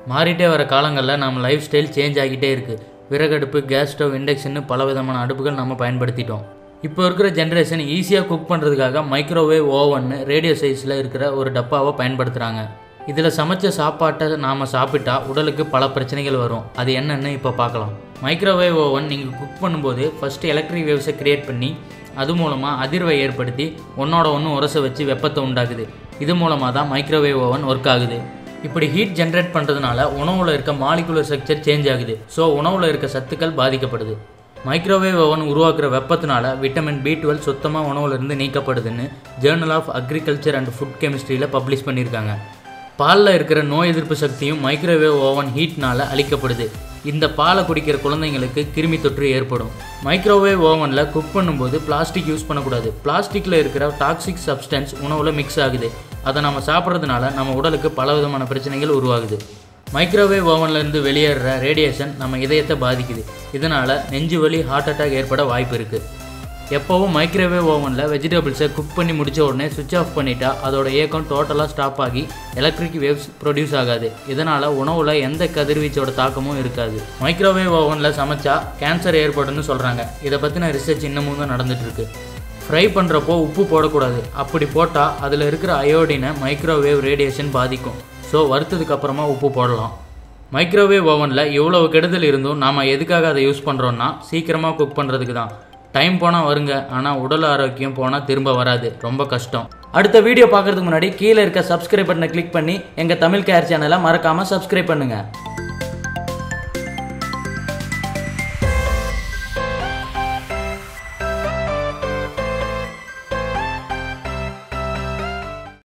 மாறிட்டே வர காலங்களில் நம்ம லைஃப் ஸ்டைல் சேஞ்ச் ஆகிட்டே இருக்குது விறகடுப்பு கேஸ் ஸ்டவ் இண்டக்ஷன் பல விதமான அடுப்புகள் நம்ம பயன்படுத்திட்டோம் இப்போ இருக்கிற ஜென்ரேஷன் ஈஸியாக குக் பண்ணுறதுக்காக மைக்ரோவேவ் ஓவன்னு ரேடியோ சைஸில் இருக்கிற ஒரு டப்பாவை பயன்படுத்துகிறாங்க இதில் சமைச்ச சாப்பாட்டை நாம் சாப்பிட்டா உடலுக்கு பல பிரச்சனைகள் வரும் அது என்னன்னு இப்போ பார்க்கலாம் மைக்ரோவேவ் ஓவன் நீங்கள் குக் பண்ணும்போது ஃபஸ்ட்டு எலக்ட்ரிக் வேவ்ஸை க்ரியேட் பண்ணி அது மூலமாக அதிர்வை ஏற்படுத்தி ஒன்றோட ஒன்று உரச வச்சு வெப்பத்தை உண்டாக்குது இது மூலமாக தான் மைக்ரோவேவ் ஓவன் ஒர்க் ஆகுது இப்படி ஹீட் ஜென்ரேட் பண்ணுறதுனால உணவில் இருக்க மாலிகுலர் ஸ்ட்ரக்சர் சேஞ்ச் ஆகுது ஸோ உணவில் இருக்க சத்துக்கள் பாதிக்கப்படுது மைக்ரோவேவ் ஓவன் உருவாக்குற வெப்பத்தினால விட்டமின் பி டுவெல் சுத்தமாக உணவுலேருந்து நீக்கப்படுதுன்னு journal of agriculture and food கெமிஸ்ட்ரியில் பப்ளிஷ் பண்ணியிருக்காங்க பாலில் இருக்கிற நோய் எதிர்ப்பு சக்தியும் மைக்ரோவேவ் ஓவன் ஹீட்னால அளிக்கப்படுது இந்த பாலை குடிக்கிற குழந்தைங்களுக்கு கிருமி தொற்று ஏற்படும் மைக்ரோவேவ் ஓவனில் குக் பண்ணும்போது பிளாஸ்டிக் யூஸ் பண்ணக்கூடாது பிளாஸ்டிக்கில் இருக்கிற டாக்ஸிக் சப்ஸ்டன்ஸ் உணவில் மிக்ஸ் ஆகுது அதை நம்ம சாப்பிட்றதுனால நம்ம உடலுக்கு பல விதமான பிரச்சனைகள் உருவாகுது மைக்ரோவேவ் ஓவன்லேருந்து வெளியேற ரேடியேஷன் நம்ம இதயத்தை பாதிக்குது இதனால் நெஞ்சு வலி ஹார்ட் அட்டாக் ஏற்பட வாய்ப்பு இருக்குது எப்போவும் மைக்ரோவேவ் ஓவனில் வெஜிடபிள்ஸை குக் பண்ணி முடிச்ச உடனே சுவிட்ச் ஆஃப் பண்ணிட்டா அதோட இயக்கம் டோட்டலாக ஸ்டாப் ஆகி எலக்ட்ரிக் வேவ்ஸ் ப்ரொடியூஸ் ஆகாது இதனால் உணவில் எந்த கதிர்வீச்சோட தாக்கமும் இருக்காது மைக்ரோவேவ் ஓவனில் சமைச்சா கேன்சர் ஏற்படும்னு சொல்கிறாங்க இதை பற்றின ரிசர்ச் இன்னமும் தான் நடந்துட்டு இருக்கு ஃப்ரை பண்ணுறப்போ உப்பு போடக்கூடாது அப்படி போட்டால் அதில் இருக்கிற அயோடினை மைக்ரோவேவ் ரேடியேஷன் பாதிக்கும் ஸோ வறுத்ததுக்கு அப்புறமா உப்பு போடலாம் மைக்ரோவேவ் ஓவனில் இவ்வளவு கெடுதல் இருந்தும் நாம் எதுக்காக அதை யூஸ் பண்ணுறோன்னா சீக்கிரமாக குக் பண்ணுறதுக்கு தான் டைம் போனால் வருங்க ஆனால் உடல் ஆரோக்கியம் போனால் திரும்ப வராது ரொம்ப கஷ்டம் அடுத்த வீடியோ பார்க்குறதுக்கு முன்னாடி கீழே இருக்க சப்ஸ்கிரைப் பட்டனை கிளிக் பண்ணி எங்கள் தமிழ் கேர் சேனலை மறக்காமல் சப்ஸ்கிரைப் பண்ணுங்கள்